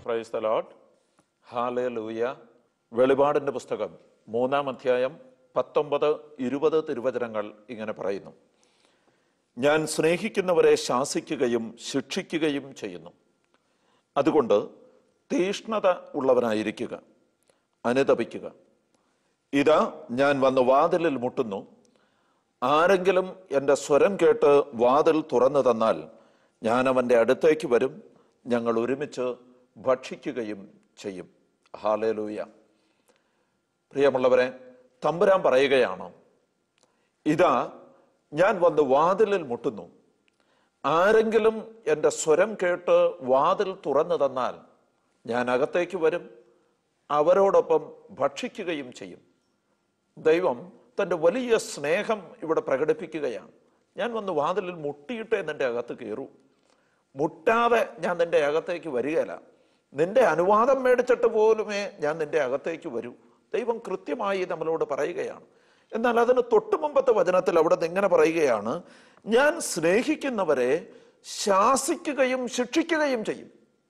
praise the load ഹാലേ ലൂയ വെളിപാടിൻ്റെ പുസ്തകം മൂന്നാം അധ്യായം പത്തൊമ്പത് ഇരുപത് തിരുവചനങ്ങൾ ഇങ്ങനെ പറയുന്നു ഞാൻ സ്നേഹിക്കുന്നവരെ ശാസിക്കുകയും ശിക്ഷിക്കുകയും ചെയ്യുന്നു അതുകൊണ്ട് തീഷ്ണത ഉള്ളവനായിരിക്കുക അനുതപിക്കുക ഇതാ ഞാൻ വന്ന് വാതിലിൽ മുട്ടുന്നു ആരെങ്കിലും എൻ്റെ സ്വരം കേട്ട് വാതിൽ തുറന്നു തന്നാൽ ഞാൻ അവൻ്റെ അടുത്തേക്ക് വരും ഞങ്ങൾ ഒരുമിച്ച് ഭക്ഷിക്കുകയും ചെയ്യും ഹാലേലൂയ പ്രിയമുള്ളവരെ തമ്പുരാൻ പറയുകയാണ് ഇതാ ഞാൻ വന്ന് വാതിലിൽ മുട്ടുന്നു ആരെങ്കിലും എൻ്റെ സ്വരം കേട്ട് വാതിൽ തുറന്നു തന്നാൽ ഞാൻ അകത്തേക്ക് വരും അവരോടൊപ്പം ഭക്ഷിക്കുകയും ചെയ്യും ദൈവം തൻ്റെ വലിയ സ്നേഹം ഇവിടെ പ്രകടിപ്പിക്കുകയാണ് ഞാൻ വന്ന് വാതിലിൽ മുട്ടിയിട്ടേ നിന്റെ അകത്ത് കയറൂ മുട്ടാതെ ഞാൻ നിന്റെ അകത്തേക്ക് വരികയില്ല നിന്റെ അനുവാദം മേടിച്ചിട്ട് പോലുമേ ഞാൻ നിന്റെ അകത്തേക്ക് വരൂ ദൈവം കൃത്യമായി നമ്മളോട് പറയുകയാണ് എന്നാൽ അതിന് തൊട്ടു മുമ്പത്തെ വചനത്തിൽ അവിടെ നിന്ന് ഇങ്ങനെ പറയുകയാണ് ഞാൻ സ്നേഹിക്കുന്നവരെ ശാസിക്കുകയും ശിക്ഷിക്കുകയും ചെയ്യും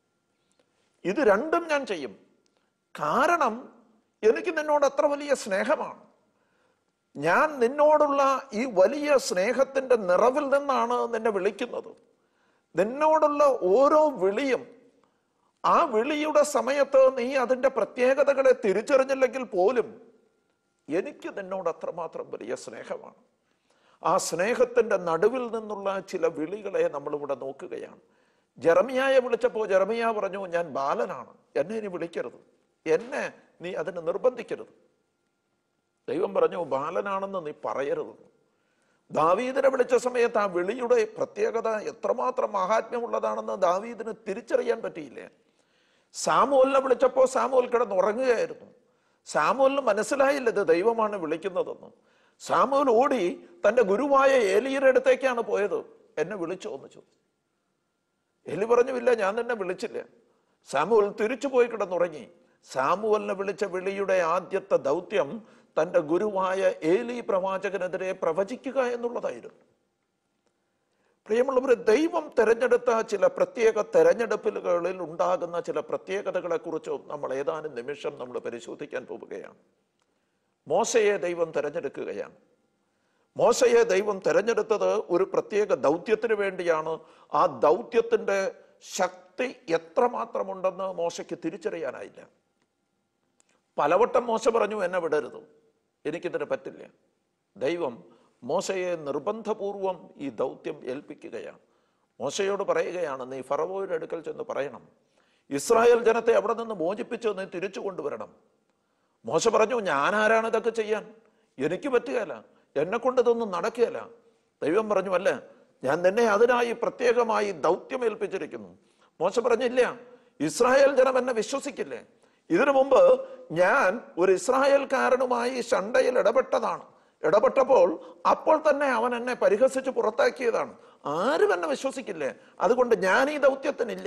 ഇത് രണ്ടും ഞാൻ ചെയ്യും കാരണം എനിക്ക് നിന്നോട് അത്ര വലിയ സ്നേഹമാണ് ഞാൻ നിന്നോടുള്ള ഈ വലിയ സ്നേഹത്തിന്റെ നിറവിൽ നിന്നാണ് നിന്നെ വിളിക്കുന്നത് നിന്നോടുള്ള ഓരോ വിളിയും ആ വിളിയുടെ സമയത്ത് നീ അതിൻ്റെ പ്രത്യേകതകളെ തിരിച്ചറിഞ്ഞില്ലെങ്കിൽ പോലും എനിക്ക് നിന്നോട് അത്രമാത്രം വലിയ സ്നേഹമാണ് ആ സ്നേഹത്തിന്റെ നടുവിൽ നിന്നുള്ള ചില വിളികളെ നമ്മളിവിടെ നോക്കുകയാണ് ജെറമിയായെ വിളിച്ചപ്പോൾ ജെറമിയ പറഞ്ഞു ഞാൻ ബാലനാണ് എന്നെ ഇനി വിളിക്കരുത് എന്നെ നീ അതിന് നിർബന്ധിക്കരുത് ദൈവം പറഞ്ഞു ബാലനാണെന്ന് നീ പറയരുത് ദാവീദിനെ വിളിച്ച സമയത്ത് ആ വിളിയുടെ പ്രത്യേകത എത്രമാത്രം മഹാത്മ്യമുള്ളതാണെന്ന് ദാവീദിന് തിരിച്ചറിയാൻ പറ്റിയില്ലേ സാമൂലിനെ വിളിച്ചപ്പോൾ സാമൂൽ കിടന്ന് ഉറങ്ങുകയായിരുന്നു സാമൂലിന് മനസ്സിലായില്ല ഇത് ദൈവമാണ് വിളിക്കുന്നതെന്ന് സാമൂൽ ഓടി തന്റെ ഗുരുവായ ഏലിയുടെ അടുത്തേക്കാണ് പോയത് എന്നെ വിളിച്ചോ എന്ന് ചോദിച്ചു എലി പറഞ്ഞു ഇല്ല ഞാൻ നിന്നെ വിളിച്ചില്ല സാമുവൽ തിരിച്ചു പോയി കിടന്നുറങ്ങി സാമുവലിനെ വിളിച്ച വിളിയുടെ ആദ്യത്തെ ദൗത്യം തന്റെ ഗുരുവായ ഏലി പ്രവാചകനെതിരെ പ്രവചിക്കുക എന്നുള്ളതായിരുന്നു പ്രിയമുള്ളവരെ ദൈവം തെരഞ്ഞെടുത്ത ചില പ്രത്യേക തെരഞ്ഞെടുപ്പുകളിൽ ഉണ്ടാകുന്ന ചില പ്രത്യേകതകളെ കുറിച്ച് നമ്മൾ ഏതാനും നിമിഷം നമ്മൾ പരിശോധിക്കാൻ പോവുകയാണ് മോശയെ ദൈവം തെരഞ്ഞെടുക്കുകയാണ് മോശയെ ദൈവം തെരഞ്ഞെടുത്തത് ഒരു പ്രത്യേക ദൗത്യത്തിന് വേണ്ടിയാണ് ആ ദൗത്യത്തിന്റെ ശക്തി എത്രമാത്രമുണ്ടെന്ന് മോശയ്ക്ക് തിരിച്ചറിയാനായില്ല പലവട്ടം മോശ പറഞ്ഞു എന്നെ വിടരുത് എനിക്കിതിന് പറ്റില്ല ദൈവം മോശയെ നിർബന്ധപൂർവം ഈ ദൗത്യം ഏൽപ്പിക്കുകയാണ് മോശയോട് പറയുകയാണ് നീ ഫറവോയുടെ അടുക്കൽ ചെന്ന് പറയണം ഇസ്രായേൽ ജനത്തെ അവിടെ നിന്ന് മോചിപ്പിച്ച് നീ തിരിച്ചു കൊണ്ടുവരണം മോശ പറഞ്ഞു ഞാൻ ആരാണ് ഇതൊക്കെ ചെയ്യാൻ എനിക്ക് പറ്റുകയല്ല എന്നെ കൊണ്ട് ഇതൊന്നും നടക്കുകയല്ല ദൈവം പറഞ്ഞു അല്ല ഞാൻ നിന്നെ അതിനായി പ്രത്യേകമായി ദൗത്യം ഏൽപ്പിച്ചിരിക്കുന്നു മോശ പറഞ്ഞില്ല ഇസ്രായേൽ ജനം എന്നെ വിശ്വസിക്കില്ലേ ഇതിനു മുമ്പ് ഞാൻ ഒരു ഇസ്രായേൽക്കാരനുമായി ശണ്ടയിൽ ഇടപെട്ടതാണ് ഇടപെട്ടപ്പോൾ അപ്പോൾ തന്നെ അവൻ എന്നെ പരിഹസിച്ച് പുറത്താക്കിയതാണ് ആരും എന്നെ വിശ്വസിക്കില്ലേ അതുകൊണ്ട് ഞാൻ ഈ ദൗത്യത്തിനില്ല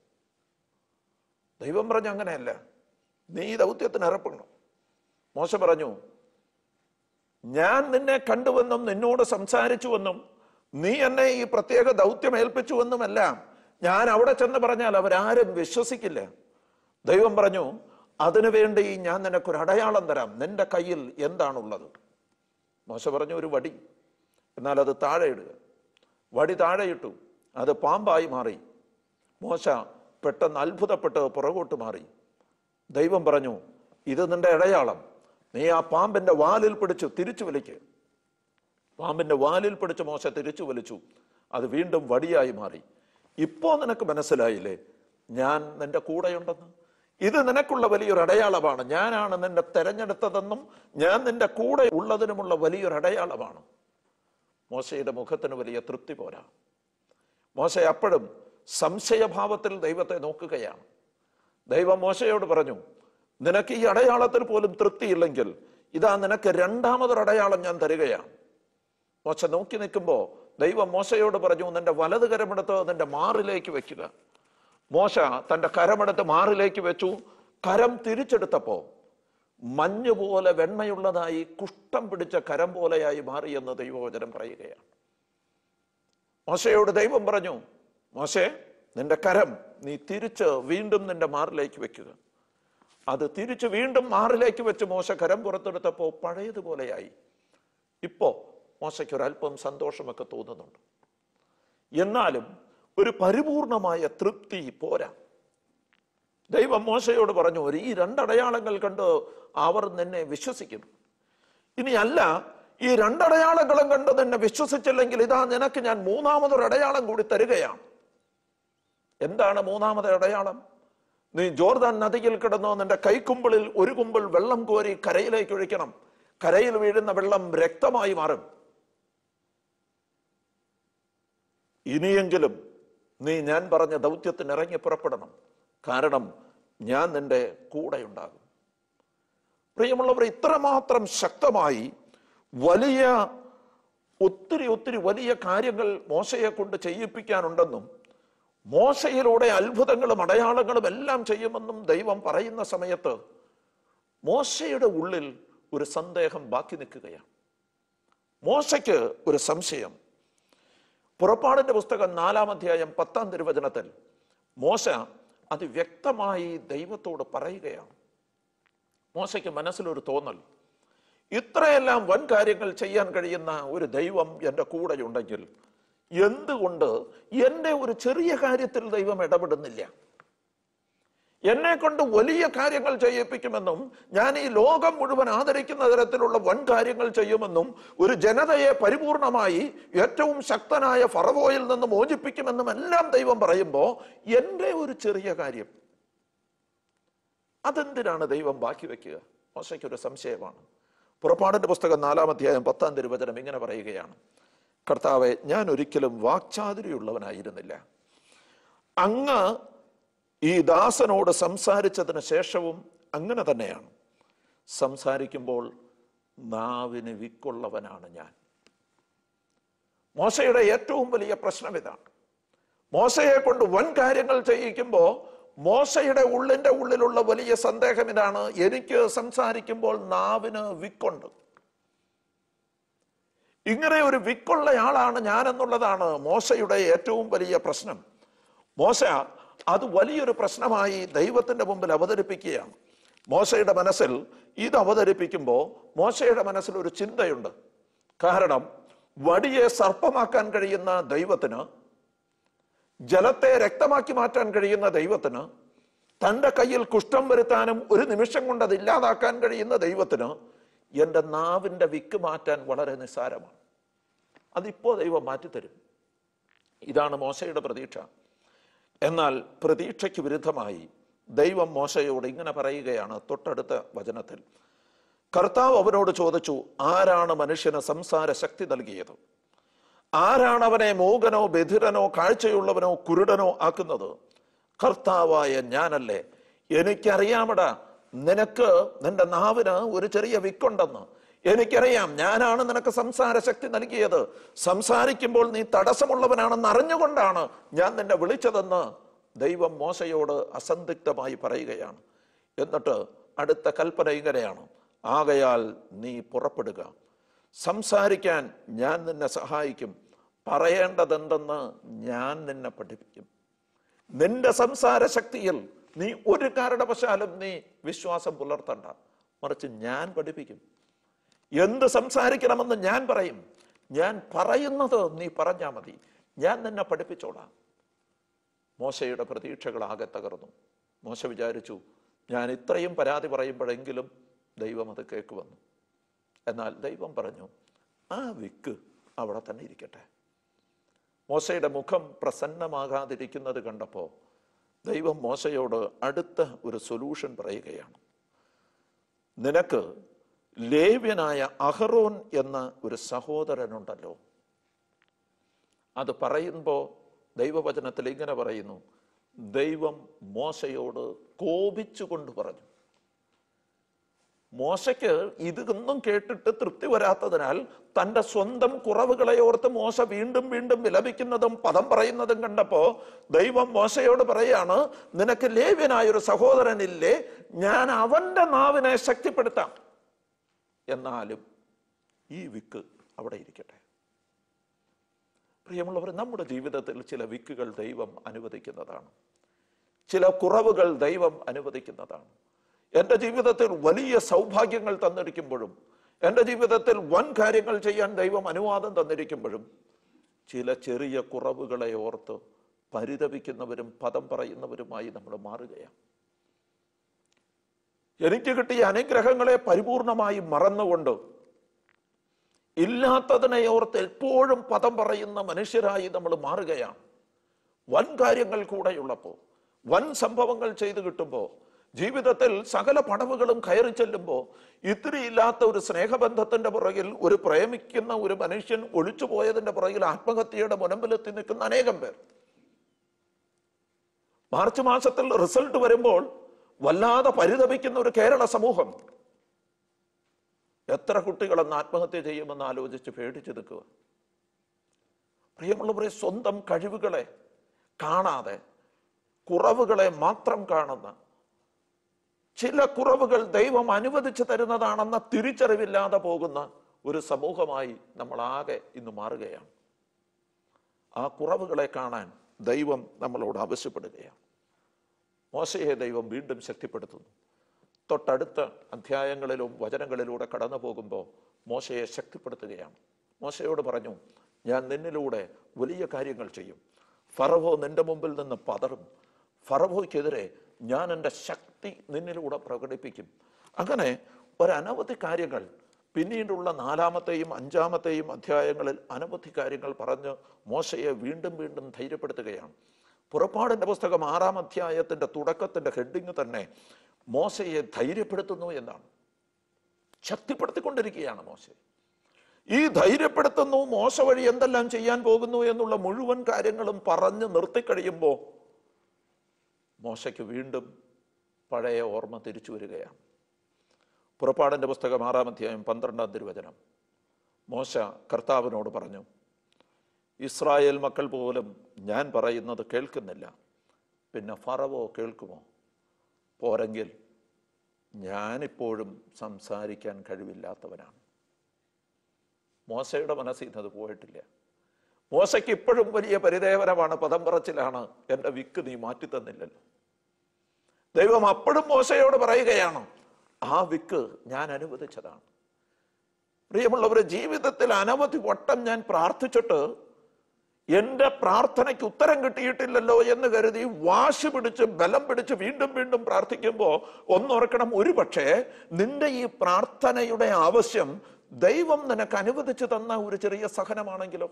ദൈവം പറഞ്ഞു അങ്ങനെയല്ല നീ ഈ ദൗത്യത്തിന് ഇറപ്പണം മോശ പറഞ്ഞു ഞാൻ നിന്നെ കണ്ടുവെന്നും നിന്നോട് സംസാരിച്ചുവെന്നും നീ എന്നെ ഈ പ്രത്യേക ദൗത്യം ഏൽപ്പിച്ചുവെന്നുമെല്ലാം ഞാൻ അവിടെ ചെന്ന് പറഞ്ഞാൽ അവരാരും വിശ്വസിക്കില്ല ദൈവം പറഞ്ഞു അതിനുവേണ്ടി ഞാൻ നിനക്കൊരു അടയാളം തരാം നിന്റെ കയ്യിൽ എന്താണുള്ളത് മോശ പറഞ്ഞു ഒരു വടി എന്നാൽ അത് താഴെ ഇടുക വടി താഴെ ഇട്ടു അത് പാമ്പായി മാറി മോശ പെട്ടെന്ന് അത്ഭുതപ്പെട്ട് പുറകോട്ട് മാറി ദൈവം പറഞ്ഞു ഇത് നിന്റെ അടയാളം നീ ആ പാമ്പിന്റെ വാലിൽ പിടിച്ചു തിരിച്ചു വലിക്ക് പാമ്പിന്റെ വാലിൽ പിടിച്ച് മോശ തിരിച്ചു വലിച്ചു അത് വീണ്ടും വടിയായി മാറി ഇപ്പോ നിനക്ക് മനസ്സിലായില്ലേ ഞാൻ നിന്റെ കൂടെയുണ്ടെന്ന് ഇത് നിനക്കുള്ള വലിയൊരു അടയാളമാണ് ഞാനാണ് നിന്നെ തെരഞ്ഞെടുത്തതെന്നും ഞാൻ നിന്റെ കൂടെ ഉള്ളതിനുമുള്ള വലിയൊരു അടയാളമാണ് മോശയുടെ മുഖത്തിന് വലിയ തൃപ്തി പോരാ മോശ അപ്പോഴും സംശയഭാവത്തിൽ ദൈവത്തെ നോക്കുകയാണ് ദൈവം മോശയോട് പറഞ്ഞു നിനക്ക് ഈ അടയാളത്തിൽ പോലും തൃപ്തിയില്ലെങ്കിൽ ഇതാ നിനക്ക് രണ്ടാമതൊരു അടയാളം ഞാൻ തരികയാണ് മോശ നോക്കി നിൽക്കുമ്പോൾ ദൈവം മോശയോട് പറഞ്ഞു നിന്റെ വലത് കരമെടുത്ത് നിന്റെ മാറിലേക്ക് വെക്കുക മോശ തന്റെ കരമെടുത്ത് മാറിലേക്ക് വെച്ചു കരം തിരിച്ചെടുത്തപ്പോ മഞ്ഞ് പോലെ വെണ്ണയുള്ളതായി കുഷ്ഠം പിടിച്ച കരം പോലെയായി മാറിയെന്ന് ദൈവവചനം പറയുകയാണ് മോശയോട് ദൈവം പറഞ്ഞു മോശേ നിന്റെ കരം നീ തിരിച്ച് വീണ്ടും നിന്റെ മാറിലേക്ക് വെക്കുക അത് തിരിച്ച് വീണ്ടും മാറിലേക്ക് വെച്ച് മോശ കരം പുറത്തെടുത്തപ്പോൾ പഴയതുപോലെയായി ഇപ്പോ മോശയ്ക്ക് ഒരല്പം സന്തോഷമൊക്കെ തോന്നുന്നുണ്ട് എന്നാലും ഒരു പരിപൂർണമായ തൃപ്തി പോരാ ദൈവം മോശയോട് പറഞ്ഞു ഒരു ഈ രണ്ടടയാളങ്ങൾ കണ്ട് അവർ നിന്നെ വിശ്വസിക്കും ഇനി അല്ല ഈ രണ്ടടയാളങ്ങളും കണ്ട് നിന്നെ വിശ്വസിച്ചില്ലെങ്കിൽ ഇതാ നിനക്ക് ഞാൻ മൂന്നാമതൊരു അടയാളം കൂടി തരികയാണ് എന്താണ് മൂന്നാമത്തെ അടയാളം നീ ജോർദാൻ നദിയിൽ കിടന്നോ നിന്റെ കൈക്കുമ്പിളിൽ ഒരു കുമ്പിൾ വെള്ളം കോരി കരയിലേക്ക് ഒഴിക്കണം കരയിൽ വീഴുന്ന വെള്ളം രക്തമായി മാറും ഇനിയെങ്കിലും നീ ഞാൻ പറഞ്ഞ ദൗത്യത്തിന് ഇറങ്ങി പുറപ്പെടണം കാരണം ഞാൻ നിന്റെ കൂടെ ഉണ്ടാകും പ്രിയമുള്ളവർ ഇത്രമാത്രം ശക്തമായി വലിയ ഒത്തിരി ഒത്തിരി വലിയ കാര്യങ്ങൾ മോശയെ കൊണ്ട് ചെയ്യിപ്പിക്കാനുണ്ടെന്നും മോശയിലൂടെ അത്ഭുതങ്ങളും അടയാളങ്ങളും എല്ലാം ചെയ്യുമെന്നും ദൈവം പറയുന്ന സമയത്ത് മോശയുടെ ഉള്ളിൽ ഒരു സന്ദേഹം ബാക്കി നിൽക്കുകയാണ് മോശയ്ക്ക് ഒരു സംശയം പുറപ്പാടിന്റെ പുസ്തകം നാലാം അധ്യായം പത്താം തിരുവചനത്തിൽ മോശ അത് വ്യക്തമായി ദൈവത്തോട് പറയുകയാണ് മോശയ്ക്ക് മനസ്സിലൊരു തോന്നൽ ഇത്രയെല്ലാം വൻ കാര്യങ്ങൾ ചെയ്യാൻ കഴിയുന്ന ഒരു ദൈവം എൻ്റെ കൂടെയുണ്ടെങ്കിൽ എന്തുകൊണ്ട് എൻ്റെ ഒരു ചെറിയ കാര്യത്തിൽ ദൈവം ഇടപെടുന്നില്ല എന്നെ കൊണ്ട് വലിയ കാര്യങ്ങൾ ചെയ്യിപ്പിക്കുമെന്നും ഞാൻ ഈ ലോകം മുഴുവൻ ആദരിക്കുന്ന തരത്തിലുള്ള വൻ കാര്യങ്ങൾ ചെയ്യുമെന്നും ഒരു ജനതയെ പരിപൂർണമായി ഏറ്റവും ശക്തനായ ഫറവോയിൽ നിന്ന് മോചിപ്പിക്കുമെന്നും എല്ലാം ദൈവം പറയുമ്പോൾ എൻ്റെ ഒരു ചെറിയ കാര്യം അതെന്തിനാണ് ദൈവം ബാക്കി വെക്കുക മോശയ്ക്കൊരു സംശയമാണ് പുറപ്പാടിന്റെ പുസ്തകം നാലാം അധ്യായം പത്താം തിരുവചനം ഇങ്ങനെ പറയുകയാണ് കർത്താവെ ഞാൻ ഒരിക്കലും വാക്ചാതുരിയുള്ളവനായിരുന്നില്ല അങ്ങ് ഈ ദാസനോട് സംസാരിച്ചതിന് ശേഷവും അങ്ങനെ തന്നെയാണ് സംസാരിക്കുമ്പോൾ നാവിന് വിക്കുള്ളവനാണ് ഞാൻ മോശയുടെ ഏറ്റവും വലിയ പ്രശ്നം ഇതാണ് മോശയെ കൊണ്ട് വൻ കാര്യങ്ങൾ ചെയ്യിക്കുമ്പോൾ മോശയുടെ ഉള്ളിന്റെ ഉള്ളിലുള്ള വലിയ സന്ദേഹം ഇതാണ് എനിക്ക് സംസാരിക്കുമ്പോൾ നാവിന് വിക്കുണ്ട് ഇങ്ങനെ ഒരു വിക്കുള്ള ആളാണ് ഞാൻ എന്നുള്ളതാണ് മോശയുടെ ഏറ്റവും വലിയ പ്രശ്നം മോശ അത് വലിയൊരു പ്രശ്നമായി ദൈവത്തിന്റെ മുമ്പിൽ അവതരിപ്പിക്കുകയാണ് മോശയുടെ മനസ്സിൽ ഇത് അവതരിപ്പിക്കുമ്പോൾ മോശയുടെ മനസ്സിൽ ഒരു ചിന്തയുണ്ട് കാരണം വടിയെ സർപ്പമാക്കാൻ കഴിയുന്ന ദൈവത്തിന് ജലത്തെ രക്തമാക്കി മാറ്റാൻ കഴിയുന്ന ദൈവത്തിന് തൻ്റെ കയ്യിൽ കുഷ്ഠം വരുത്താനും ഒരു നിമിഷം കൊണ്ട് അത് ഇല്ലാതാക്കാൻ കഴിയുന്ന ദൈവത്തിന് എൻ്റെ നാവിൻ്റെ വിക്ക് മാറ്റാൻ വളരെ നിസ്സാരമാണ് അതിപ്പോ ദൈവം മാറ്റിത്തരും ഇതാണ് മോശയുടെ പ്രതീക്ഷ എന്നാൽ പ്രതീക്ഷയ്ക്ക് വിരുദ്ധമായി ദൈവം മോശയോട് ഇങ്ങനെ പറയുകയാണ് തൊട്ടടുത്ത വചനത്തിൽ കർത്താവ് അവനോട് ചോദിച്ചു ആരാണ് മനുഷ്യന് സംസാര ശക്തി നൽകിയത് ആരാണ് അവനെ മൂകനോ ബധിരനോ കാഴ്ചയുള്ളവനോ കുരുടനോ ആക്കുന്നത് കർത്താവായ ഞാനല്ലേ എനിക്കറിയാമടാ നിനക്ക് നിന്റെ നാവിന് ഒരു ചെറിയ വിക്കുണ്ടെന്ന് എനിക്കറിയാം ഞാനാണ് നിനക്ക് സംസാര ശക്തി നൽകിയത് സംസാരിക്കുമ്പോൾ നീ തടസ്സമുള്ളവനാണെന്ന് അറിഞ്ഞുകൊണ്ടാണ് ഞാൻ നിന്നെ വിളിച്ചതെന്ന് ദൈവം മോശയോട് അസന്ദിഗ്ധമായി പറയുകയാണ് എന്നിട്ട് അടുത്ത കൽപ്പന ഇങ്ങനെയാണ് ആകയാൽ നീ പുറപ്പെടുക സംസാരിക്കാൻ ഞാൻ നിന്നെ സഹായിക്കും പറയേണ്ടതെന്തെന്ന് ഞാൻ നിന്നെ പഠിപ്പിക്കും നിന്റെ സംസാര ശക്തിയിൽ നീ ഒരു കാരണവശാലും നീ വിശ്വാസം പുലർത്തണ്ട മറിച്ച് ഞാൻ പഠിപ്പിക്കും എന്ത് സംസാരിക്കണമെന്ന് ഞാൻ പറയും ഞാൻ പറയുന്നത് നീ പറഞ്ഞാൽ മതി ഞാൻ നിന്നെ പഠിപ്പിച്ചോളാം മോശയുടെ പ്രതീക്ഷകൾ ആകെ തകർന്നു മോശ വിചാരിച്ചു ഞാൻ ഇത്രയും പരാതി പറയുമ്പോഴെങ്കിലും ദൈവം അത് കേൾക്കുവന്നു എന്നാൽ ദൈവം പറഞ്ഞു ആ വിക്ക് അവിടെ തന്നെ ഇരിക്കട്ടെ മോശയുടെ മുഖം പ്രസന്നമാകാതിരിക്കുന്നത് കണ്ടപ്പോൾ ദൈവം മോശയോട് അടുത്ത ഒരു സൊല്യൂഷൻ പറയുകയാണ് നിനക്ക് ലേവ്യനായ അഹറോൻ എന്ന ഒരു സഹോദരനുണ്ടല്ലോ അത് പറയുമ്പോൾ ദൈവവചനത്തിൽ ഇങ്ങനെ പറയുന്നു ദൈവം മോശയോട് കോപിച്ചുകൊണ്ട് പറഞ്ഞു മോശയ്ക്ക് ഇതൊന്നും കേട്ടിട്ട് തൃപ്തി വരാത്തതിനാൽ തൻ്റെ സ്വന്തം കുറവുകളെ ഓർത്ത് മോശ വീണ്ടും വീണ്ടും വിലപിക്കുന്നതും പദം പറയുന്നതും കണ്ടപ്പോ ദൈവം മോശയോട് പറയാണ് നിനക്ക് ലേവ്യനായ ഒരു സഹോദരനില്ലേ ഞാൻ അവന്റെ നാവിനെ ശക്തിപ്പെടുത്താം എന്നാലും ഈ വിക്ക് അവിടെ ഇരിക്കട്ടെ പ്രിയമുള്ളവർ നമ്മുടെ ജീവിതത്തിൽ ചില വിക്കുകൾ ദൈവം അനുവദിക്കുന്നതാണ് ചില കുറവുകൾ ദൈവം അനുവദിക്കുന്നതാണ് എൻ്റെ ജീവിതത്തിൽ വലിയ സൗഭാഗ്യങ്ങൾ തന്നിരിക്കുമ്പോഴും എൻ്റെ ജീവിതത്തിൽ വൻ കാര്യങ്ങൾ ചെയ്യാൻ ദൈവം അനുവാദം തന്നിരിക്കുമ്പോഴും ചില ചെറിയ കുറവുകളെ ഓർത്ത് പരിതപിക്കുന്നവരും പദം പറയുന്നവരുമായി നമ്മൾ മാറുകയാണ് എനിക്ക് കിട്ടിയ അനുഗ്രഹങ്ങളെ പരിപൂർണമായി മറന്നുകൊണ്ട് ഇല്ലാത്തതിനെ ഓർത്ത് എപ്പോഴും പദം പറയുന്ന മനുഷ്യരായി നമ്മൾ മാറുകയാണ് വൻ കാര്യങ്ങൾ കൂടെയുള്ളപ്പോൾ വൻ സംഭവങ്ങൾ ചെയ്തു കിട്ടുമ്പോൾ ജീവിതത്തിൽ സകല പടവുകളും കയറി ചെല്ലുമ്പോൾ ഇത്തിരി ഇല്ലാത്ത ഒരു സ്നേഹബന്ധത്തിന്റെ പുറകിൽ ഒരു പ്രേമിക്കുന്ന ഒരു മനുഷ്യൻ ഒളിച്ചു പോയതിന്റെ പുറകിൽ ആത്മഹത്യയുടെ മുനമ്പിലെത്തി നിൽക്കുന്ന അനേകം പേർ മാർച്ച് മാസത്തിൽ റിസൾട്ട് വരുമ്പോൾ വല്ലാതെ പരിതപിക്കുന്ന ഒരു കേരള സമൂഹം എത്ര കുട്ടികളെന്ന് ആത്മഹത്യ ചെയ്യുമെന്ന് ആലോചിച്ച് പേടിച്ചു നിൽക്കുക പ്രിയമുള്ളവരെ സ്വന്തം കഴിവുകളെ കാണാതെ കുറവുകളെ മാത്രം കാണുന്ന ചില കുറവുകൾ ദൈവം അനുവദിച്ചു തരുന്നതാണെന്ന തിരിച്ചറിവില്ലാതെ പോകുന്ന ഒരു സമൂഹമായി നമ്മൾ ആകെ ഇന്ന് മാറുകയാണ് ആ കുറവുകളെ കാണാൻ ദൈവം നമ്മളോട് ആവശ്യപ്പെടുകയാണ് മോശയെ ദൈവം വീണ്ടും ശക്തിപ്പെടുത്തുന്നു തൊട്ടടുത്ത അധ്യായങ്ങളിലും വചനങ്ങളിലൂടെ കടന്നു പോകുമ്പോൾ മോശയെ ശക്തിപ്പെടുത്തുകയാണ് മോശയോട് പറഞ്ഞു ഞാൻ നിന്നിലൂടെ വലിയ കാര്യങ്ങൾ ചെയ്യും ഫറവോ നിന്റെ മുമ്പിൽ നിന്ന് പതറും ഫറവോയ്ക്കെതിരെ ഞാൻ എൻ്റെ ശക്തി നിന്നിലൂടെ പ്രകടിപ്പിക്കും അങ്ങനെ ഒരനവധി കാര്യങ്ങൾ പിന്നീടുള്ള നാലാമത്തെയും അഞ്ചാമത്തെയും അധ്യായങ്ങളിൽ അനവധി കാര്യങ്ങൾ പറഞ്ഞ് മോശയെ വീണ്ടും വീണ്ടും ധൈര്യപ്പെടുത്തുകയാണ് പുറപ്പാടിന്റെ പുസ്തകം ആറാം അധ്യായത്തിന്റെ തുടക്കത്തിന്റെ ഹെഡിങ് തന്നെ മോശയെ ധൈര്യപ്പെടുത്തുന്നു എന്നാണ് ശക്തിപ്പെടുത്തിക്കൊണ്ടിരിക്കുകയാണ് മോശ ഈ ധൈര്യപ്പെടുത്തുന്നു മോശ വഴി എന്തെല്ലാം ചെയ്യാൻ പോകുന്നു എന്നുള്ള മുഴുവൻ കാര്യങ്ങളും പറഞ്ഞ് നിർത്തിക്കഴിയുമ്പോൾ മോശയ്ക്ക് വീണ്ടും പഴയ ഓർമ്മ തിരിച്ചു വരികയാണ് പുറപ്പാടിന്റെ പുസ്തകം ആറാം അധ്യായം പന്ത്രണ്ടാം തിരുവചനം മോശ കർത്താവിനോട് പറഞ്ഞു ഇസ്രായേൽ മക്കൾ പോലും ഞാൻ പറയുന്നത് കേൾക്കുന്നില്ല പിന്നെ ഫറവോ കേൾക്കുമോ പോരെങ്കിൽ ഞാനിപ്പോഴും സംസാരിക്കാൻ കഴിവില്ലാത്തവനാണ് മോശയുടെ മനസ്സിൽ നിന്ന് അത് പോയിട്ടില്ല മോശയ്ക്ക് ഇപ്പോഴും വലിയ പരിദേവനമാണ് പദം പറച്ചിലാണ് എൻ്റെ വിക്ക് നീ മാറ്റി തന്നില്ലല്ലോ ദൈവം അപ്പോഴും മോശയോട് പറയുകയാണ് ആ വിക്ക് ഞാൻ അനുവദിച്ചതാണ് പ്രിയമുള്ളവരെ ജീവിതത്തിൽ അനവധി വട്ടം ഞാൻ പ്രാർത്ഥിച്ചിട്ട് എന്റെ പ്രാർത്ഥനയ്ക്ക് ഉത്തരം കിട്ടിയിട്ടില്ലല്ലോ എന്ന് കരുതി വാശി പിടിച്ച് ബലം പിടിച്ച് വീണ്ടും വീണ്ടും പ്രാർത്ഥിക്കുമ്പോൾ ഒന്നോർക്കണം ഒരു പക്ഷേ നിന്റെ ഈ പ്രാർത്ഥനയുടെ ആവശ്യം ദൈവം നിനക്ക് അനുവദിച്ചു തന്ന ഒരു ചെറിയ സഹനമാണെങ്കിലോ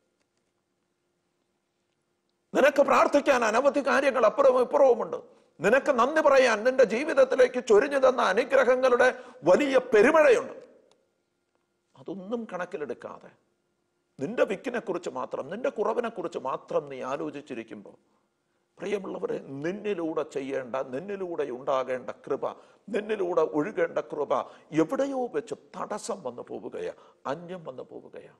നിനക്ക് പ്രാർത്ഥിക്കാൻ അനവധി കാര്യങ്ങൾ അപ്പുറവും ഇപ്പുറവുമുണ്ട് നിനക്ക് നന്ദി പറയാൻ നിന്റെ ജീവിതത്തിലേക്ക് ചൊരിഞ്ഞു തന്ന അനുഗ്രഹങ്ങളുടെ വലിയ പെരുമഴയുണ്ട് അതൊന്നും കണക്കിലെടുക്കാതെ നിന്റെ വിക്കിനെ കുറിച്ച് മാത്രം നിന്റെ കുറവിനെ കുറിച്ച് മാത്രം നീ ആലോചിച്ചിരിക്കുമ്പോൾ പ്രിയമുള്ളവരെ നിന്നിലൂടെ ചെയ്യേണ്ട നിന്നിലൂടെ ഉണ്ടാകേണ്ട കൃപ നിന്നിലൂടെ ഒഴുകേണ്ട കൃപ എവിടെയോ വെച്ച് തടസ്സം വന്നു പോവുകയാ അന്യം വന്നു പോവുകയാ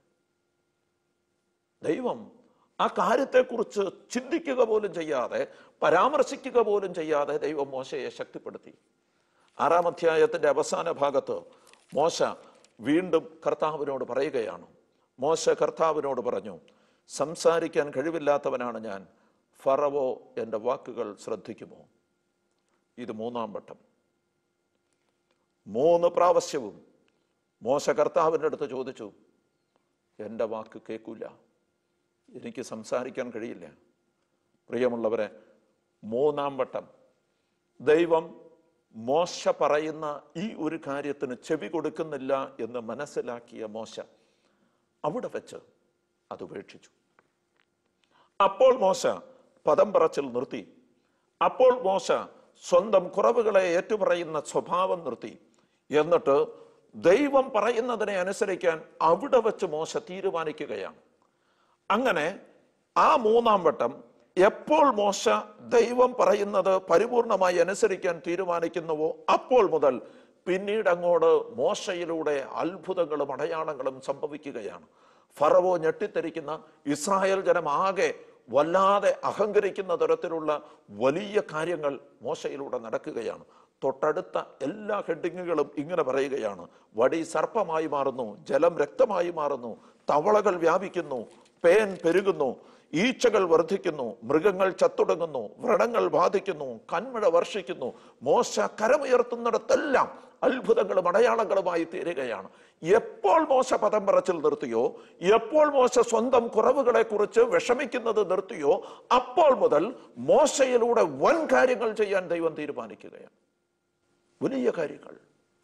ദൈവം ആ കാര്യത്തെക്കുറിച്ച് ചിന്തിക്കുക പോലും ചെയ്യാതെ പരാമർശിക്കുക പോലും ചെയ്യാതെ ദൈവം മോശയെ ശക്തിപ്പെടുത്തി ആറാം അധ്യായത്തിന്റെ അവസാന ഭാഗത്ത് മോശ വീണ്ടും കർത്താവിനോട് പറയുകയാണ് മോശ കർത്താവിനോട് പറഞ്ഞു സംസാരിക്കാൻ കഴിവില്ലാത്തവനാണ് ഞാൻ ഫറവോ എൻ്റെ വാക്കുകൾ ശ്രദ്ധിക്കുമോ ഇത് മൂന്നാം വട്ടം മൂന്ന് പ്രാവശ്യവും മോശ കർത്താവിൻ്റെ അടുത്ത് ചോദിച്ചു എൻ്റെ വാക്ക് കേൾക്കൂല എനിക്ക് സംസാരിക്കാൻ കഴിയില്ല പ്രിയമുള്ളവരെ മൂന്നാം വട്ടം ദൈവം മോശ പറയുന്ന ഈ ഒരു കാര്യത്തിന് ചെവി കൊടുക്കുന്നില്ല എന്ന് മനസ്സിലാക്കിയ മോശ അവിടെ വെച്ച് അത് ഉപേക്ഷിച്ചു അപ്പോൾ മോശ പദം പറച്ചിൽ നിർത്തി അപ്പോൾ മോശ സ്വന്തം കുറവുകളെ ഏറ്റുപറയുന്ന സ്വഭാവം നിർത്തി എന്നിട്ട് ദൈവം പറയുന്നതിനെ അനുസരിക്കാൻ അവിടെ വെച്ച് മോശ തീരുമാനിക്കുകയാണ് അങ്ങനെ ആ മൂന്നാം വട്ടം എപ്പോൾ മോശ ദൈവം പറയുന്നത് പരിപൂർണമായി അനുസരിക്കാൻ തീരുമാനിക്കുന്നുവോ അപ്പോൾ മുതൽ പിന്നീട് അങ്ങോട്ട് മോശയിലൂടെ അത്ഭുതങ്ങളും അടയാളങ്ങളും സംഭവിക്കുകയാണ് ഫറവോ ഞെട്ടിത്തെരിക്കുന്ന ഇസ്രായേൽ ജനം ആകെ വല്ലാതെ അഹങ്കരിക്കുന്ന തരത്തിലുള്ള വലിയ കാര്യങ്ങൾ മോശയിലൂടെ നടക്കുകയാണ് തൊട്ടടുത്ത എല്ലാ ഹെഡിങ്ങുകളും ഇങ്ങനെ പറയുകയാണ് വടി സർപ്പമായി മാറുന്നു ജലം രക്തമായി മാറുന്നു തവളകൾ വ്യാപിക്കുന്നു പേൻ പെരുകുന്നു ഈച്ചകൾ വർദ്ധിക്കുന്നു മൃഗങ്ങൾ ചത്തുടങ്ങുന്നു വ്രണങ്ങൾ ബാധിക്കുന്നു കന്മഴ വർഷിക്കുന്നു മോശ കരമുയർത്തുന്നിടത്തെല്ലാം അത്ഭുതങ്ങളും അടയാളങ്ങളുമായി തീരുകയാണ് എപ്പോൾ മോശ പദം പറച്ചിൽ നിർത്തിയോ എപ്പോൾ മോശ സ്വന്തം കുറവുകളെ കുറിച്ച് വിഷമിക്കുന്നത് നിർത്തിയോ അപ്പോൾ മുതൽ മോശയിലൂടെ വൻ കാര്യങ്ങൾ ചെയ്യാൻ ദൈവം തീരുമാനിക്കുകയാണ് വലിയ കാര്യങ്ങൾ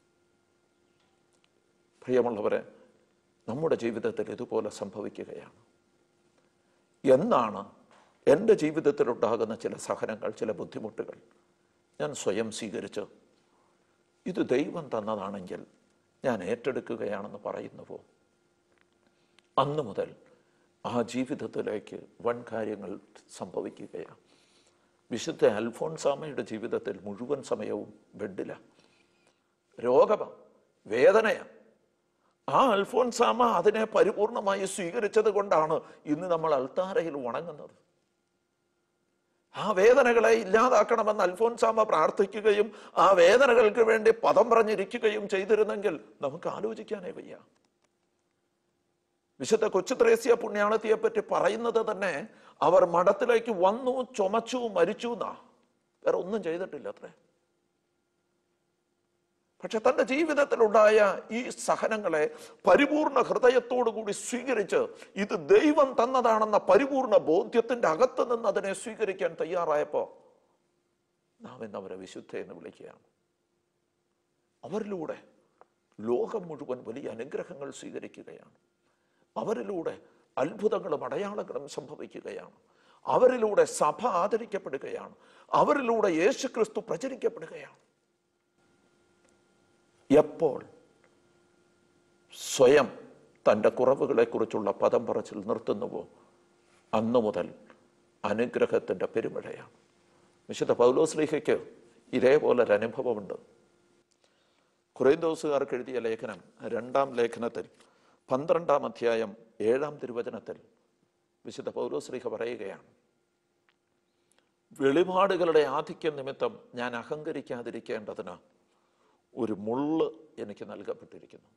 പ്രിയമുള്ളവരെ നമ്മുടെ ജീവിതത്തിൽ ഇതുപോലെ സംഭവിക്കുകയാണ് എന്നാണ് എൻ്റെ ജീവിതത്തിലുണ്ടാകുന്ന ചില സഹനങ്ങൾ ചില ബുദ്ധിമുട്ടുകൾ ഞാൻ സ്വയം സ്വീകരിച്ച് ഇത് ദൈവം തന്നതാണെങ്കിൽ ഞാൻ ഏറ്റെടുക്കുകയാണെന്ന് പറയുന്നുവോ അന്ന് മുതൽ ആ ജീവിതത്തിലേക്ക് വൻ കാര്യങ്ങൾ സംഭവിക്കുകയാണ് വിശുദ്ധ അൽഫോൺസാമയുടെ ജീവിതത്തിൽ മുഴുവൻ സമയവും ബെഡില രോഗമാണ് വേദനയാണ് ആ അൽഫോൻസാമ അതിനെ പരിപൂർണമായി സ്വീകരിച്ചത് കൊണ്ടാണ് ഇന്ന് നമ്മൾ അൽത്താരയിൽ ഉണങ്ങുന്നത് ആ വേദനകളെ ഇല്ലാതാക്കണമെന്ന് അൽഫോൻസാമ പ്രാർത്ഥിക്കുകയും ആ വേദനകൾക്ക് വേണ്ടി പദം പറഞ്ഞിരിക്കുകയും ചെയ്തിരുന്നെങ്കിൽ നമുക്ക് ആലോചിക്കാനേ വയ്യ വിശുദ്ധ കൊച്ചു ത്രേസ്യ പുണ്യാളത്തിയെ പറ്റി പറയുന്നത് തന്നെ അവർ മഠത്തിലേക്ക് വന്നു ചുമച്ചു മരിച്ചു എന്നാ വേറെ ഒന്നും ചെയ്തിട്ടില്ല അത്രേ പക്ഷെ തന്റെ ജീവിതത്തിലുണ്ടായ ഈ സഹനങ്ങളെ പരിപൂർണ ഹൃദയത്തോടു കൂടി സ്വീകരിച്ച് ഇത് ദൈവം തന്നതാണെന്ന പരിപൂർണ ബോധ്യത്തിന്റെ അകത്ത് നിന്ന് അതിനെ സ്വീകരിക്കാൻ തയ്യാറായപ്പോ നാം ഇന്ന് അവരെ വിശുദ്ധ എന്ന് വിളിക്കുകയാണ് അവരിലൂടെ ലോകം മുഴുവൻ വലിയ അനുഗ്രഹങ്ങൾ സ്വീകരിക്കുകയാണ് അവരിലൂടെ അത്ഭുതങ്ങളും അടയാളങ്ങളും സംഭവിക്കുകയാണ് അവരിലൂടെ സഭ ആദരിക്കപ്പെടുകയാണ് അവരിലൂടെ യേശുക്രിസ്തു പ്രചരിക്കപ്പെടുകയാണ് എപ്പോൾ സ്വയം തൻ്റെ കുറവുകളെക്കുറിച്ചുള്ള പദം പറച്ചിൽ നിർത്തുന്നുവോ അന്നു മുതൽ അനുഗ്രഹത്തിൻ്റെ പെരുമഴയാണ് വിശുദ്ധ പൗലോസ്ലീഹയ്ക്ക് ഇതേപോലെ ഒരു അനുഭവമുണ്ട് കുറേന്തോസുകാർക്ക് എഴുതിയ ലേഖനം രണ്ടാം ലേഖനത്തിൽ പന്ത്രണ്ടാം അധ്യായം ഏഴാം തിരുവചനത്തിൽ വിശുദ്ധ പൗലോസ്ലീഹ പറയുകയാണ് വെളിപാടുകളുടെ ആധിക്യം നിമിത്തം ഞാൻ അഹങ്കരിക്കാതിരിക്കേണ്ടതിന് ഒരു മുള്ള് എനിക്ക് നൽകപ്പെട്ടിരിക്കുന്നു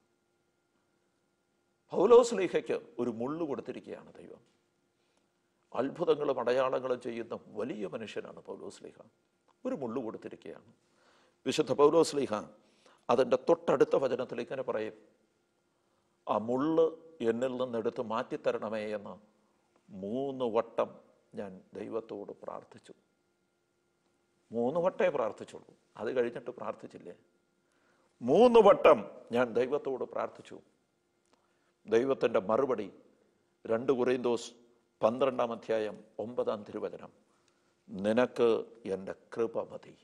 പൗലോസ് ലീഹയ്ക്ക് ഒരു മുള്ളു കൊടുത്തിരിക്കുകയാണ് ദൈവം അത്ഭുതങ്ങളും അടയാളങ്ങളും ചെയ്യുന്ന വലിയ മനുഷ്യനാണ് പൗലോസ് ലീഹ ഒരു മുള്ളു കൊടുത്തിരിക്കുകയാണ് വിശുദ്ധ പൗലോസ് ലീഹ അതിൻ്റെ തൊട്ടടുത്ത വചനത്തിൽ ഇങ്ങനെ പറയും ആ മുള്ള് എന്നിൽ നിന്ന് എടുത്ത് മാറ്റിത്തരണമേ എന്ന് മൂന്ന് വട്ടം ഞാൻ ദൈവത്തോട് പ്രാർത്ഥിച്ചു മൂന്ന് വട്ടേ പ്രാർത്ഥിച്ചുള്ളൂ അത് കഴിഞ്ഞിട്ട് പ്രാർത്ഥിച്ചില്ലേ മൂന്ന് വട്ടം ഞാൻ ദൈവത്തോട് പ്രാർത്ഥിച്ചു ദൈവത്തിൻ്റെ മറുപടി രണ്ട് കുറിന്തോസ് പന്ത്രണ്ടാം അധ്യായം ഒമ്പതാം തിരുവചനം നിനക്ക് എൻ്റെ കൃപ മതി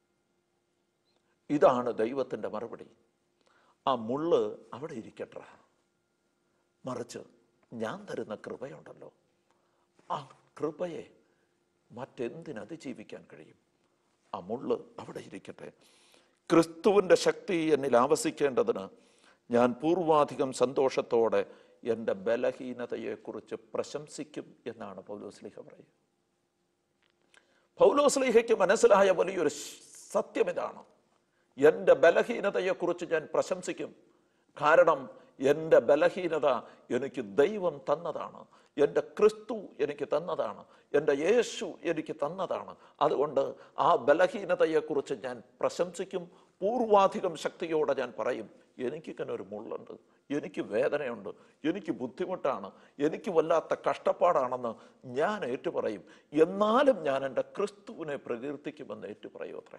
ഇതാണ് ദൈവത്തിൻ്റെ മറുപടി ആ മുള്ള് അവിടെ ഇരിക്കട്ടെ മറിച്ച് ഞാൻ തരുന്ന കൃപയുണ്ടല്ലോ ആ കൃപയെ മറ്റെന്തിന് അതിജീവിക്കാൻ കഴിയും ആ മുള്ള് അവിടെ ഇരിക്കട്ടെ ക്രിസ്തുവിൻ്റെ ശക്തി എന്നിൽ ആവസിക്കേണ്ടതിന് ഞാൻ പൂർവാധികം സന്തോഷത്തോടെ എൻ്റെ ബലഹീനതയെക്കുറിച്ച് പ്രശംസിക്കും എന്നാണ് പൗലോസ്ലിഹ പറയുക പൗലോസ്ലിഹയ്ക്ക് മനസ്സിലായ വലിയൊരു സത്യം ഇതാണ് എൻ്റെ ബലഹീനതയെക്കുറിച്ച് ഞാൻ പ്രശംസിക്കും കാരണം എൻ്റെ ബലഹീനത എനിക്ക് ദൈവം തന്നതാണ് എൻ്റെ ക്രിസ്തു എനിക്ക് തന്നതാണ് എൻ്റെ യേശു എനിക്ക് തന്നതാണ് അതുകൊണ്ട് ആ ബലഹീനതയെക്കുറിച്ച് ഞാൻ പ്രശംസിക്കും പൂർവാധികം ശക്തിയോടെ ഞാൻ പറയും എനിക്കിങ്ങനെ ഒരു മുള്ളുണ്ട് എനിക്ക് വേദനയുണ്ട് എനിക്ക് ബുദ്ധിമുട്ടാണ് എനിക്ക് വല്ലാത്ത കഷ്ടപ്പാടാണെന്ന് ഞാൻ ഏറ്റുപറയും എന്നാലും ഞാൻ എൻ്റെ ക്രിസ്തുവിനെ പ്രകീർത്തിക്കുമെന്ന് ഏറ്റുപറയും അത്രേ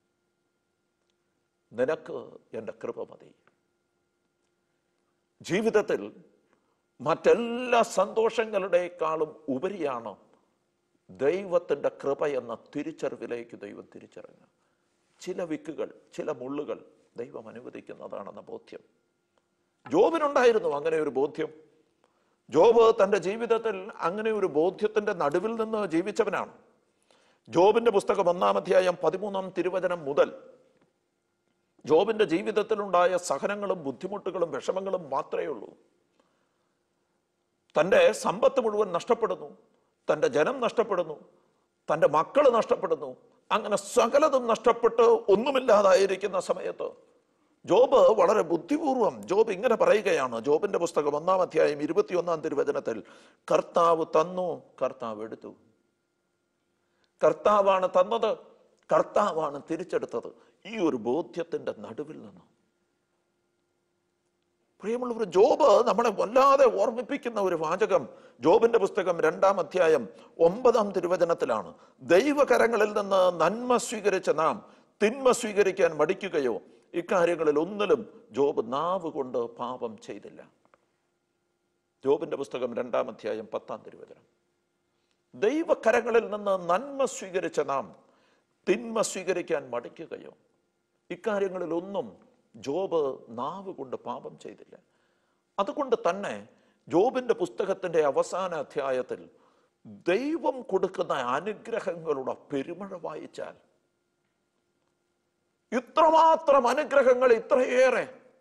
നിനക്ക് എൻ്റെ കൃപ മതി ജീവിതത്തിൽ മറ്റെല്ലാ സന്തോഷങ്ങളുടേക്കാളും ഉപരിയാണ് ദൈവത്തിൻ്റെ കൃപ എന്ന തിരിച്ചറിവിലേക്ക് ദൈവം തിരിച്ചറിഞ്ഞു ചില വിക്കുകൾ ചില മുള്ളുകൾ ദൈവം അനുവദിക്കുന്നതാണെന്ന ബോധ്യം ജോബിനുണ്ടായിരുന്നു അങ്ങനെ ഒരു ബോധ്യം ജോബ് തൻ്റെ ജീവിതത്തിൽ അങ്ങനെ ഒരു ബോധ്യത്തിൻ്റെ നടുവിൽ നിന്ന് ജീവിച്ചവനാണ് ജോബിന്റെ പുസ്തകം ഒന്നാം അധ്യായം പതിമൂന്നാം തിരുവചനം മുതൽ ജോബിന്റെ ജീവിതത്തിലുണ്ടായ സഹനങ്ങളും ബുദ്ധിമുട്ടുകളും വിഷമങ്ങളും മാത്രമേ ഉള്ളൂ തൻ്റെ സമ്പത്ത് മുഴുവൻ നഷ്ടപ്പെടുന്നു തൻ്റെ ജനം നഷ്ടപ്പെടുന്നു തൻ്റെ മക്കൾ നഷ്ടപ്പെടുന്നു അങ്ങനെ സകലതും നഷ്ടപ്പെട്ട് ഒന്നുമില്ലാതായിരിക്കുന്ന സമയത്ത് ജോബ് വളരെ ബുദ്ധിപൂർവം ജോബ് ഇങ്ങനെ പറയുകയാണ് ജോബിന്റെ പുസ്തകം ഒന്നാം അധ്യായം ഇരുപത്തിയൊന്നാം തിരുവചനത്തിൽ കർത്താവ് തന്നു കർത്താവ് എടുത്തു കർത്താവാണ് തന്നത് കർത്താവാണ് തിരിച്ചെടുത്തത് ഈ ഒരു ബോധ്യത്തിന്റെ നടുവിൽ നിന്ന് പ്രിയമുള്ളവർ ജോബ് നമ്മളെ വല്ലാതെ ഓർമ്മിപ്പിക്കുന്ന ഒരു വാചകം ജോബിന്റെ പുസ്തകം രണ്ടാം അധ്യായം ഒമ്പതാം തിരുവചനത്തിലാണ് ദൈവകരങ്ങളിൽ നിന്ന് നന്മ സ്വീകരിച്ച നാം തിന്മ സ്വീകരിക്കാൻ മടിക്കുകയോ ഇക്കാര്യങ്ങളിൽ ഒന്നിലും ജോബ് നാവ് കൊണ്ട് പാപം ചെയ്തില്ല ജോബിന്റെ പുസ്തകം രണ്ടാം അധ്യായം പത്താം തിരുവചനം ദൈവകരങ്ങളിൽ നിന്ന് നന്മ സ്വീകരിച്ച നാം തിന്മ സ്വീകരിക്കാൻ മടിക്കുകയോ ഇക്കാര്യങ്ങളിൽ ഒന്നും ജോബ് നാവ് കൊണ്ട് പാപം ചെയ്തില്ല അതുകൊണ്ട് തന്നെ ജോബിന്റെ പുസ്തകത്തിന്റെ അവസാന അധ്യായത്തിൽ ദൈവം കൊടുക്കുന്ന അനുഗ്രഹങ്ങളുടെ പെരുമഴ വായിച്ചാൽ ഇത്രമാത്രം അനുഗ്രഹങ്ങൾ ഇത്രയേറെ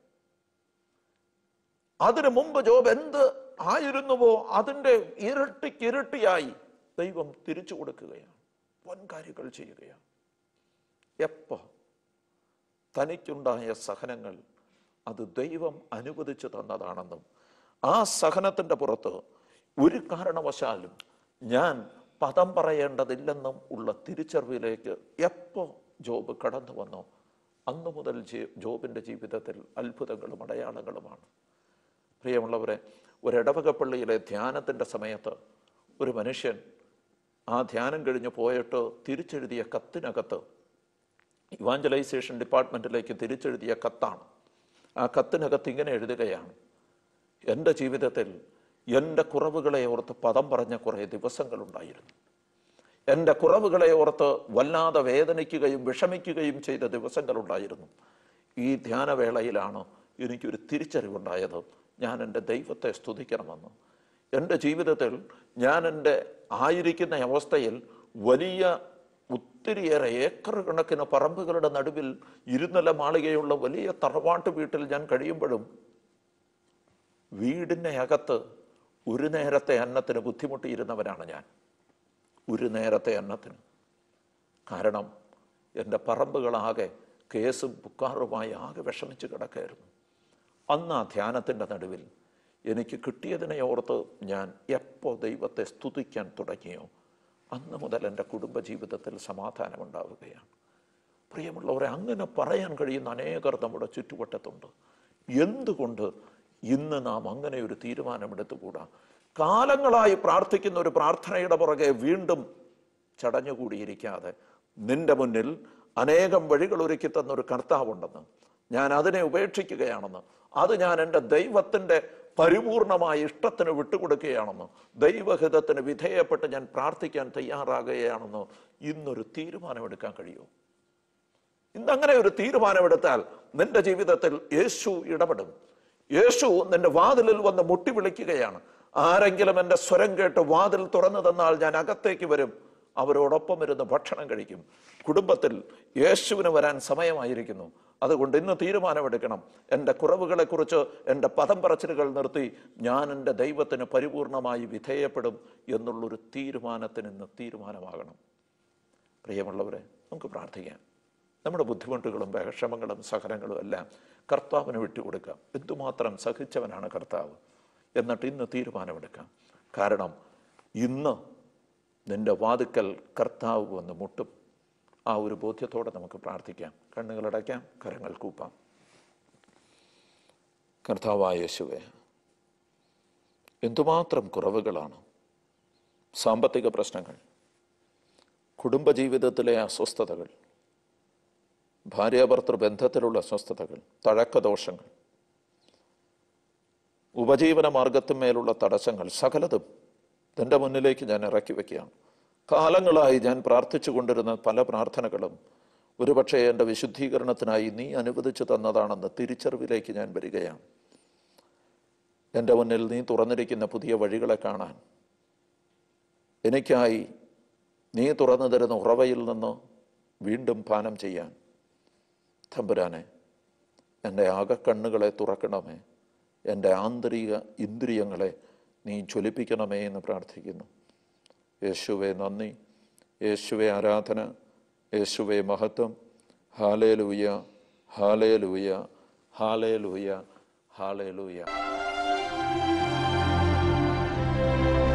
അതിനു മുമ്പ് ജോബ് എന്ത് ആയിരുന്നുവോ അതിൻ്റെ ഇരട്ടിക്കിരട്ടിയായി ദൈവം തിരിച്ചു കൊടുക്കുകയാണ് വൻകാര്യങ്ങൾ ചെയ്യുകയാണ് എപ്പോ തനിക്കുണ്ടായ സഹനങ്ങൾ അത് ദൈവം അനുവദിച്ചു തന്നതാണെന്നും ആ സഹനത്തിൻ്റെ പുറത്ത് ഒരു കാരണവശാലും ഞാൻ പദം പറയേണ്ടതില്ലെന്നും ഉള്ള തിരിച്ചറിവിലേക്ക് എപ്പോ ജോബ് കടന്നു വന്നോ അന്നു മുതൽ ജി- ജോബിൻ്റെ ജീവിതത്തിൽ അത്ഭുതങ്ങളും അടയാളങ്ങളുമാണ് പ്രിയമുള്ളവരെ ഒരു ഇടവക പള്ളിയിലെ ധ്യാനത്തിൻ്റെ സമയത്ത് ഒരു മനുഷ്യൻ ആ ധ്യാനം കഴിഞ്ഞ് പോയിട്ട് തിരിച്ചെഴുതിയ കത്തിനകത്ത് ഇവാഞ്ചലൈസേഷൻ ഡിപ്പാർട്ട്മെൻറ്റിലേക്ക് തിരിച്ചെഴുതിയ കത്താണ് ആ കത്തിനകത്ത് ഇങ്ങനെ എഴുതുകയാണ് എൻ്റെ ജീവിതത്തിൽ എൻ്റെ കുറവുകളെ ഓർത്ത് പദം പറഞ്ഞ കുറേ ദിവസങ്ങളുണ്ടായിരുന്നു എൻ്റെ കുറവുകളെ ഓർത്ത് വല്ലാതെ വേദനിക്കുകയും വിഷമിക്കുകയും ചെയ്ത ദിവസങ്ങളുണ്ടായിരുന്നു ഈ ധ്യാനവേളയിലാണ് എനിക്കൊരു തിരിച്ചറിവുണ്ടായത് ഞാൻ എൻ്റെ ദൈവത്തെ സ്തുതിക്കണമെന്ന് എൻ്റെ ജീവിതത്തിൽ ഞാൻ എൻ്റെ ആയിരിക്കുന്ന അവസ്ഥയിൽ വലിയ ഒത്തിരിയേറെ ഏക്കർ കണക്കിന് പറമ്പുകളുടെ നടുവിൽ ഇരുനില മാളികയുള്ള വലിയ തറവാട്ട് വീട്ടിൽ ഞാൻ കഴിയുമ്പോഴും വീടിൻ്റെ അകത്ത് ഒരു നേരത്തെ അന്നത്തിന് ബുദ്ധിമുട്ടിയിരുന്നവനാണ് ഞാൻ ഒരു നേരത്തെ അന്നത്തിന് കാരണം എൻ്റെ പറമ്പുകളാകെ കേസും പുക്കാറുമായി ആകെ വിഷമിച്ച് കിടക്കായിരുന്നു അന്ന് ആ ധ്യാനത്തിൻ്റെ നടുവിൽ എനിക്ക് കിട്ടിയതിനെ ഓർത്ത് ഞാൻ എപ്പോൾ ദൈവത്തെ സ്തുതിക്കാൻ തുടങ്ങിയോ അന്ന് മുതൽ എൻ്റെ കുടുംബജീവിതത്തിൽ സമാധാനമുണ്ടാവുകയാണ് പ്രിയമുള്ളവരെ അങ്ങനെ പറയാൻ കഴിയുന്ന അനേകർ നമ്മുടെ ചുറ്റുവട്ടത്തുണ്ട് എന്തുകൊണ്ട് ഇന്ന് നാം അങ്ങനെ ഒരു തീരുമാനമെടുത്തുകൂടാ കാലങ്ങളായി പ്രാർത്ഥിക്കുന്ന ഒരു പ്രാർത്ഥനയുടെ പുറകെ വീണ്ടും ചടഞ്ഞുകൂടിയിരിക്കാതെ നിന്റെ മുന്നിൽ അനേകം വഴികൾ ഒരുക്കി തന്ന ഒരു കർത്താവുണ്ടെന്ന് ഞാൻ അതിനെ ഉപേക്ഷിക്കുകയാണെന്ന് അത് ഞാൻ എൻ്റെ ദൈവത്തിൻ്റെ പരിപൂർണമായ ഇഷ്ടത്തിന് വിട്ടുകൊടുക്കുകയാണെന്ന് ദൈവഹിതത്തിന് വിധേയപ്പെട്ട് ഞാൻ പ്രാർത്ഥിക്കാൻ തയ്യാറാകുകയാണെന്ന് ഇന്നൊരു തീരുമാനമെടുക്കാൻ കഴിയുമോ ഇന്ന് അങ്ങനെ ഒരു തീരുമാനമെടുത്താൽ നിന്റെ ജീവിതത്തിൽ യേശു ഇടപെടും യേശു നിന്റെ വാതിലിൽ വന്ന് മുട്ടി വിളിക്കുകയാണ് ആരെങ്കിലും എൻ്റെ സ്വരം കേട്ട് വാതിൽ തുറന്നു തന്നാൽ ഞാൻ അകത്തേക്ക് വരും അവരോടൊപ്പം ഇരുന്ന് ഭക്ഷണം കഴിക്കും കുടുംബത്തിൽ യേശുവിന് വരാൻ സമയമായിരിക്കുന്നു അതുകൊണ്ട് ഇന്ന് തീരുമാനമെടുക്കണം എൻ്റെ കുറവുകളെക്കുറിച്ച് എൻ്റെ പദം പറച്ചിലുകൾ നിർത്തി ഞാൻ എൻ്റെ ദൈവത്തിന് പരിപൂർണമായി വിധേയപ്പെടും എന്നുള്ളൊരു തീരുമാനത്തിന് ഇന്ന് തീരുമാനമാകണം പ്രിയമുള്ളവരെ നമുക്ക് പ്രാർത്ഥിക്കാം നമ്മുടെ ബുദ്ധിമുട്ടുകളും വിഷമങ്ങളും സഹനങ്ങളും എല്ലാം കർത്താവിന് വിട്ടുകൊടുക്കാം എന്തുമാത്രം സഹിച്ചവനാണ് കർത്താവ് എന്നിട്ട് ഇന്ന് തീരുമാനമെടുക്കാം കാരണം ഇന്ന് നിന്റെ വാതുക്കൽ കർത്താവ് വന്ന് മുട്ടും ആ ഒരു ബോധ്യത്തോടെ നമുക്ക് പ്രാർത്ഥിക്കാം കണ്ണുകളടയ്ക്കാം കരങ്ങൾ കൂപ്പാം കർത്താവായ യേശുവേ എന്തുമാത്രം കുറവുകളാണ് സാമ്പത്തിക പ്രശ്നങ്ങൾ കുടുംബജീവിതത്തിലെ അസ്വസ്ഥതകൾ ഭാര്യാഭർത്തൃ ബന്ധത്തിലുള്ള അസ്വസ്ഥതകൾ തഴക്കദോഷങ്ങൾ ഉപജീവന മാർഗത്തിന്മേലുള്ള തടസ്സങ്ങൾ സകലതും നിന്റെ മുന്നിലേക്ക് ഞാൻ ഇറക്കി വയ്ക്കുകയാണ് കാലങ്ങളായി ഞാൻ പ്രാർത്ഥിച്ചു കൊണ്ടിരുന്ന പല പ്രാർത്ഥനകളും ഒരുപക്ഷെ എൻ്റെ വിശുദ്ധീകരണത്തിനായി നീ അനുവദിച്ചു തന്നതാണെന്ന് തിരിച്ചറിവിലേക്ക് ഞാൻ വരികയാണ് എൻ്റെ മുന്നിൽ നീ തുറന്നിരിക്കുന്ന പുതിയ വഴികളെ കാണാൻ എനിക്കായി നീ തുറന്നു തരുന്ന ഉറവയിൽ നിന്ന് വീണ്ടും പാനം ചെയ്യാൻ തമ്പുരാനെ എൻ്റെ ആകക്കണ്ണുകളെ തുറക്കണമേ എൻ്റെ ആന്തരിക ഇന്ദ്രിയങ്ങളെ നീ ജ്വലിപ്പിക്കണമേ എന്ന് പ്രാർത്ഥിക്കുന്നു യേശുവെ നന്ദി യേശുവെ ആരാധന യേശുവെ മഹത്വം ഹാലേ ലൂയ ഹാലേ ലൂയ ഹാലേ ലൂയ ഹാലേ ലൂയ